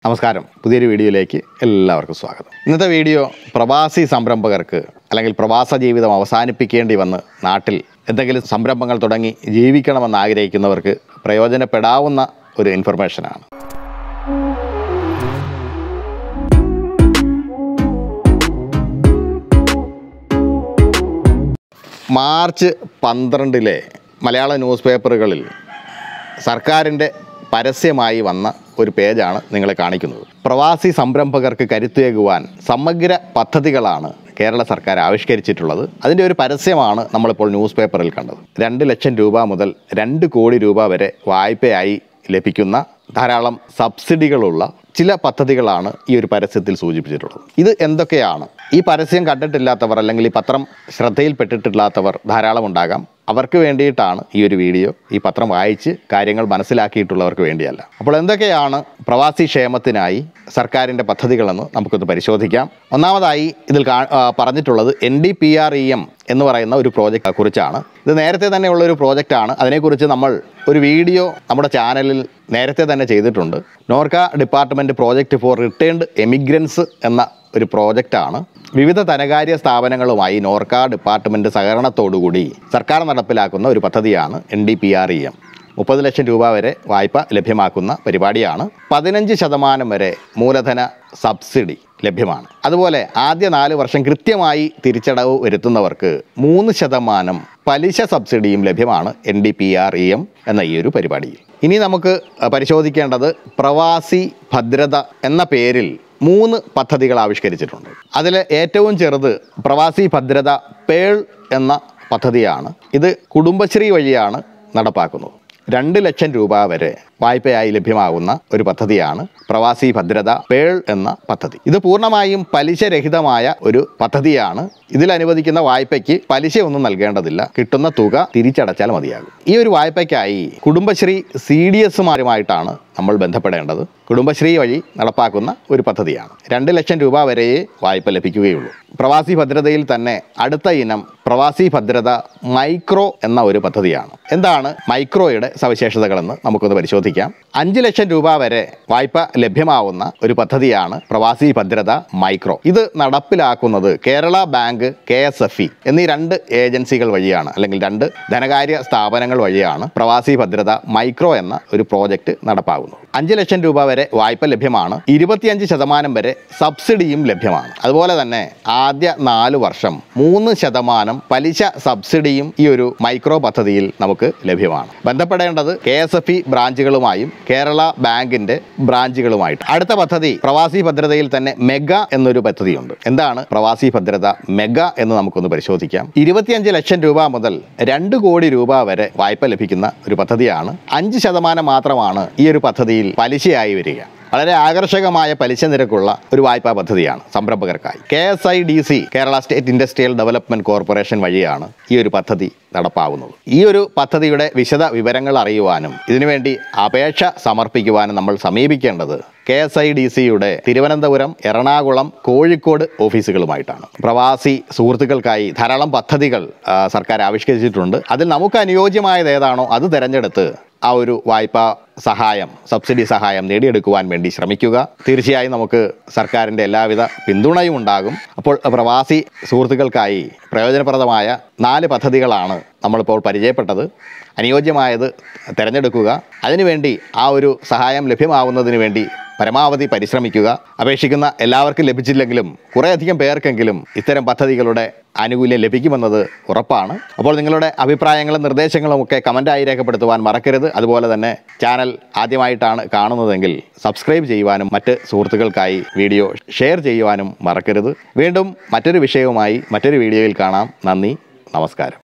നമസ്കാരം പുതിയൊരു വീഡിയോയിലേക്ക് എല്ലാവർക്കും സ്വാഗതം ഇന്നത്തെ വീഡിയോ പ്രവാസി സംരംഭകർക്ക് അല്ലെങ്കിൽ പ്രവാസ ജീവിതം അവസാനിപ്പിക്കേണ്ടി വന്ന് നാട്ടിൽ എന്തെങ്കിലും സംരംഭങ്ങൾ തുടങ്ങി ജീവിക്കണമെന്ന് ആഗ്രഹിക്കുന്നവർക്ക് പ്രയോജനപ്പെടാവുന്ന ഒരു ഇൻഫർമേഷനാണ് മാർച്ച് പന്ത്രണ്ടിലെ മലയാള ന്യൂസ് പേപ്പറുകളിൽ സർക്കാരിൻ്റെ പരസ്യമായി വന്ന ഒരു പേജാണ് നിങ്ങളെ കാണിക്കുന്നത് പ്രവാസി സംരംഭകർക്ക് കരുത്തേകുവാൻ സമഗ്ര പദ്ധതികളാണ് കേരള സർക്കാർ ആവിഷ്കരിച്ചിട്ടുള്ളത് അതിൻ്റെ ഒരു പരസ്യമാണ് നമ്മളിപ്പോൾ ന്യൂസ് പേപ്പറിൽ കണ്ടത് രണ്ട് ലക്ഷം രൂപ മുതൽ രണ്ട് കോടി രൂപ വരെ വായ്പയായി ലഭിക്കുന്ന ധാരാളം സബ്സിഡികളുള്ള ചില പദ്ധതികളാണ് ഈ ഒരു പരസ്യത്തിൽ സൂചിപ്പിച്ചിട്ടുള്ളത് ഇത് എന്തൊക്കെയാണ് ഈ പരസ്യം കണ്ടിട്ടില്ലാത്തവർ അല്ലെങ്കിൽ ഈ പത്രം ശ്രദ്ധയിൽപ്പെട്ടിട്ടില്ലാത്തവർ ധാരാളം ഉണ്ടാകാം അവർക്ക് വേണ്ടിയിട്ടാണ് ഈ ഒരു വീഡിയോ ഈ പത്രം വായിച്ച് കാര്യങ്ങൾ മനസ്സിലാക്കിയിട്ടുള്ളവർക്ക് വേണ്ടിയല്ല അപ്പോൾ എന്തൊക്കെയാണ് പ്രവാസി ക്ഷേമത്തിനായി സർക്കാരിൻ്റെ പദ്ധതികളെന്ന് നമുക്കൊന്ന് പരിശോധിക്കാം ഒന്നാമതായി ഇതിൽ കാ ആ, പറഞ്ഞിട്ടുള്ളത് N D P R E M എന്ന് പറയുന്ന ഒരു പ്രോജക്റ്റ് കുറിച്ചാണ് ഇത് നേരത്തെ തന്നെ ഉള്ള ഒരു പ്രോജക്റ്റാണ് അതിനെക്കുറിച്ച് നമ്മൾ ഒരു വീഡിയോ നമ്മുടെ ചാനലിൽ നേരത്തെ തന്നെ ചെയ്തിട്ടുണ്ട് NORKA department project for returned emigrants എന്ന ഒരു പ്രോജക്റ്റാണ് വിവിധ ധനകാര്യ സ്ഥാപനങ്ങളുമായി നോർക്ക ഡിപ്പാർട്ട്മെൻറ്റ് സഹകരണത്തോടുകൂടി സർക്കാർ നടപ്പിലാക്കുന്ന ഒരു പദ്ധതിയാണ് N D P R E M മുപ്പത് ലക്ഷം രൂപ വരെ വായ്പ ലഭ്യമാക്കുന്ന പരിപാടിയാണ് പതിനഞ്ച് ശതമാനം വരെ മൂലധന സബ്സിഡി ലഭ്യമാണ് അതുപോലെ ആദ്യ നാല് വർഷം കൃത്യമായി തിരിച്ചടവ് വരുത്തുന്നവർക്ക് മൂന്ന് ശതമാനം പലിശ സബ്സിഡിയും ലഭ്യമാണ് N D P R E M എന്ന ഈ ഒരു പരിപാടിയിൽ ഇനി നമുക്ക് പരിശോധിക്കേണ്ടത് പ്രവാസി ഭദ്രത എന്ന പേരിൽ മൂന്ന് പദ്ധതികൾ ആവിഷ്കരിച്ചിട്ടുണ്ട് അതിൽ ഏറ്റവും ചെറുത് പ്രവാസി ഭദ്രത പേൾ എന്ന പദ്ധതിയാണ് ഇത് കുടുംബശ്രീ വഴിയാണ് നടപ്പാക്കുന്നത് രണ്ട് ലക്ഷം രൂപ വരെ വായ്പയായി ലഭ്യമാകുന്ന ഒരു പദ്ധതിയാണ് പ്രവാസി ഭദ്രത പേൾ എന്ന പദ്ധതി ഇത് പൂർണ്ണമായും പലിശരഹിതമായ ഒരു പദ്ധതിയാണ് ഇതിൽ അനുവദിക്കുന്ന വായ്പയ്ക്ക് പലിശ ഒന്നും നൽകേണ്ടതില്ല കിട്ടുന്ന തുക തിരിച്ചടച്ചാൽ മതിയാകും ഈ ഒരു വായ്പയ്ക്കായി കുടുംബശ്രീ സി ഡി എസുമാരുമായിട്ടാണ് നമ്മൾ ബന്ധപ്പെടേണ്ടത് കുടുംബശ്രീ വഴി നടപ്പാക്കുന്ന ഒരു പദ്ധതിയാണ് രണ്ട് ലക്ഷം രൂപ വരെയേ വായ്പ ലഭിക്കുകയുള്ളൂ പ്രവാസി ഭദ്രതയിൽ തന്നെ അടുത്ത ഇനം പ്രവാസി ഭദ്രത മൈക്രോ എന്ന ഒരു പദ്ധതിയാണ് എന്താണ് മൈക്രോയുടെ സവിശേഷതകളെന്ന് നമുക്കൊന്ന് പരിശോധിക്കാം അഞ്ച് ലക്ഷം രൂപ വരെ വായ്പ ലഭ്യമാവുന്ന ഒരു പദ്ധതിയാണ് പ്രവാസി ഭദ്രത മൈക്രോ ഇത് നടപ്പിലാക്കുന്നത് Kerala bank K S F E എന്നീ രണ്ട് ഏജൻസികൾ വഴിയാണ് അല്ലെങ്കിൽ രണ്ട് ധനകാര്യ സ്ഥാപനങ്ങൾ വഴിയാണ് പ്രവാസി ഭദ്രത മൈക്രോ എന്ന ഒരു പ്രോജക്റ്റ് നടപ്പാകുന്നത് അഞ്ച് ലക്ഷം രൂപ വരെ വായ്പ ലഭ്യമാണ് ഇരുപത്തിയഞ്ച് ശതമാനം വരെ സബ്സിഡിയും ലഭ്യമാണ് അതുപോലെ തന്നെ ആദ്യ നാല് വർഷം മൂന്ന് ശതമാനം പലിശ സബ്സിഡിയും ഈ ഒരു മൈക്രോ പദ്ധതിയിൽ നമുക്ക് ലഭ്യമാണ് ബന്ധപ്പെടേണ്ടത് കെ എസ് എഫ് ഇ ബ്രാഞ്ചുകളുമായും കേരള ബാങ്കിന്റെ ബ്രാഞ്ചുകളുമായിട്ട് അടുത്ത പദ്ധതി പ്രവാസി ഭദ്രതയിൽ തന്നെ മെഗാ എന്നൊരു പദ്ധതിയുണ്ട് എന്താണ് പ്രവാസി ഭദ്രത മെഗാ എന്ന് നമുക്കൊന്ന് പരിശോധിക്കാം ഇരുപത്തിയഞ്ച് ലക്ഷം രൂപ മുതൽ രണ്ട് കോടി രൂപ വരെ വായ്പ ലഭിക്കുന്ന ഒരു പദ്ധതിയാണ് അഞ്ച് ശതമാനം മാത്രമാണ് ഈ ഒരു പദ്ധതിയിൽ പലിശയായി വരിക വളരെ ആകർഷകമായ പലിശ നിരക്കുള്ള ഒരു വായ്പാ പദ്ധതിയാണ് സംരംഭകർക്കായി K S I D C Kerala state industrial development corporation വഴിയാണ് ഈ ഒരു പദ്ധതി നടപ്പാവുന്നത് ഈ ഒരു പദ്ധതിയുടെ വിശദ വിവരങ്ങൾ അറിയുവാനും ഇതിനുവേണ്ടി അപേക്ഷ സമർപ്പിക്കുവാനും നമ്മൾ സമീപിക്കേണ്ടത് കെ എസ് ഐ ഡി സിയുടെ തിരുവനന്തപുരം എറണാകുളം കോഴിക്കോട് ഓഫീസുകളുമായിട്ടാണ് പ്രവാസി സുഹൃത്തുക്കൾക്കായി ധാരാളം പദ്ധതികൾ ആ, സർക്കാർ ആവിഷ്കരിച്ചിട്ടുണ്ട് അതിൽ നമുക്ക് അനുയോജ്യമായത് ഏതാണോ അത് തിരഞ്ഞെടുത്ത് ആ ഒരു വായ്പാ സഹായം സബ്സിഡി സഹായം നേടിയെടുക്കുവാൻ വേണ്ടി ശ്രമിക്കുക തീർച്ചയായും നമുക്ക് സർക്കാരിൻ്റെ എല്ലാവിധ പിന്തുണയും ഉണ്ടാകും അപ്പോൾ പ്രവാസി സുഹൃത്തുക്കൾക്കായി പ്രയോജനപ്രദമായ നാല് പദ്ധതികളാണ് നമ്മളിപ്പോൾ പരിചയപ്പെട്ടത് അനുയോജ്യമായത് തിരഞ്ഞെടുക്കുക അതിനുവേണ്ടി ആ ഒരു സഹായം ലഭ്യമാവുന്നതിന് വേണ്ടി പരമാവധി പരിശ്രമിക്കുക അപേക്ഷിക്കുന്ന എല്ലാവർക്കും ലഭിച്ചില്ലെങ്കിലും കുറേയധികം പേർക്കെങ്കിലും ഇത്തരം പദ്ധതികളുടെ ആനുകൂല്യം ലഭിക്കുമെന്നത് ഉറപ്പാണ് അപ്പോൾ നിങ്ങളുടെ അഭിപ്രായങ്ങളും നിർദ്ദേശങ്ങളും ഒക്കെ കമൻറ്റായി രേഖപ്പെടുത്തുവാൻ മറക്കരുത് അതുപോലെ തന്നെ ചാനൽ ആദ്യമായിട്ടാണ് കാണുന്നതെങ്കിൽ സബ്സ്ക്രൈബ് ചെയ്യുവാനും മറ്റ് സുഹൃത്തുക്കൾക്കായി വീഡിയോ ഷെയർ ചെയ്യുവാനും മറക്കരുത് വീണ്ടും മറ്റൊരു വിഷയവുമായി മറ്റൊരു വീഡിയോയിൽ കാണാം നന്ദി നമസ്കാരം